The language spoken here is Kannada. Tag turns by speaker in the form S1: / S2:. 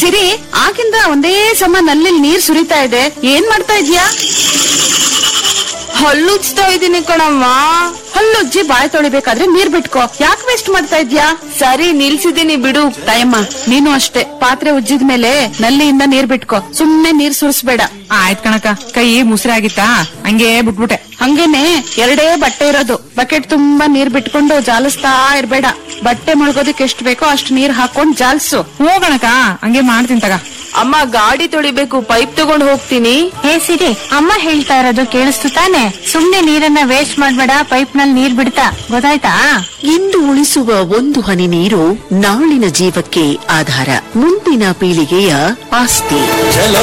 S1: ಸಿರಿ ಆಗಿಂದ ಒಂದೇ ಸಮ ನಲ್ಲಿ ನೀರ್ ಸುರಿತಾ ಇದೆ ಏನ್ ಮಾಡ್ತಾ ಇದ್ಯಾ
S2: ಹಲ್ಲುಜ್ತಾ ಇದೀನಿ ಕಣಮ್ಮ
S1: ಹಲ್ಲುಜ್ಜಿ ಬಾಯ್ ತೊಳಿಬೇಕಾದ್ರೆ ನೀರ್ ಬಿಟ್ಕೋ ಯಾಕೆ ವೇಸ್ಟ್ ಮಾಡ್ತಾ ಇದ್ಯಾ
S2: ಸರಿ ನಿಲ್ಸಿದೀನಿ ಬಿಡು
S1: ತಾಯಮ್ಮ ನೀನು ಅಷ್ಟೇ ಪಾತ್ರೆ ಉಜ್ಜಿದ ಮೇಲೆ ನಲ್ಲಿಯಿಂದ ನೀರ್ ಬಿಟ್ಕೋ ಸುಮ್ನೆ ನೀರ್ ಸುರಿಸ್ಬೇಡ
S3: ಆಯ್ತ್ ಕಣಕ ಕೈ ಮುಸ್ರಾಗಿತ್ತಾ ಹಂಗೆ ಬಿಟ್ಬಿಟ್ಟೆ
S1: ಹಂಗೇನೆ ಎರಡೇ ಬಟ್ಟೆ ಇರೋದು ಬಕೆಟ್ ತುಂಬಾ ನೀರ್ ಬಿಟ್ಕೊಂಡು ಜಾಲಿಸ್ತಾ ಇರ್ಬೇಡ ಬಟ್ಟೆ ಮುಳುಗೋದಕ್ಕೆ ಎಷ್ಟ್ ಬೇಕೋ ಅಷ್ಟು ನೀರ್ ಹಾಕೊಂಡ್ ಜಾಲ್ಸು
S3: ಹ್ಞೂ ಕಣಕ ಹಂಗೆ ಮಾಡ್ತೀನಿ ತಗ
S2: ಅಮ್ಮ ಗಾಡಿ ತೊಳಿಬೇಕು ಪೈಪ್ ತಗೊಂಡ್ ಹೋಗ್ತೀನಿ
S4: ಹೇ ಸಿರಿ ಅಮ್ಮ ಹೇಳ್ತಾ ಇರೋದು ಕೇಳಿಸ್ತು ತಾನೆ ಸುಮ್ನೆ ನೀರನ್ನ ವೇಸ್ಟ್ ಮಾಡ್ಬೇಡ ಪೈಪ್ ನಲ್ಲಿ ನೀರ್ ಬಿಡ್ತಾ ಗೊತ್ತಾಯ್ತಾ
S5: ಇಂದು ಉಳಿಸುವ ಒಂದು ಹನಿ ನೀರು ನಾಳಿನ ಜೀವಕ್ಕೆ ಆಧಾರ ಮುಂದಿನ ಪೀಳಿಗೆಯ ಆಸ್ತಿ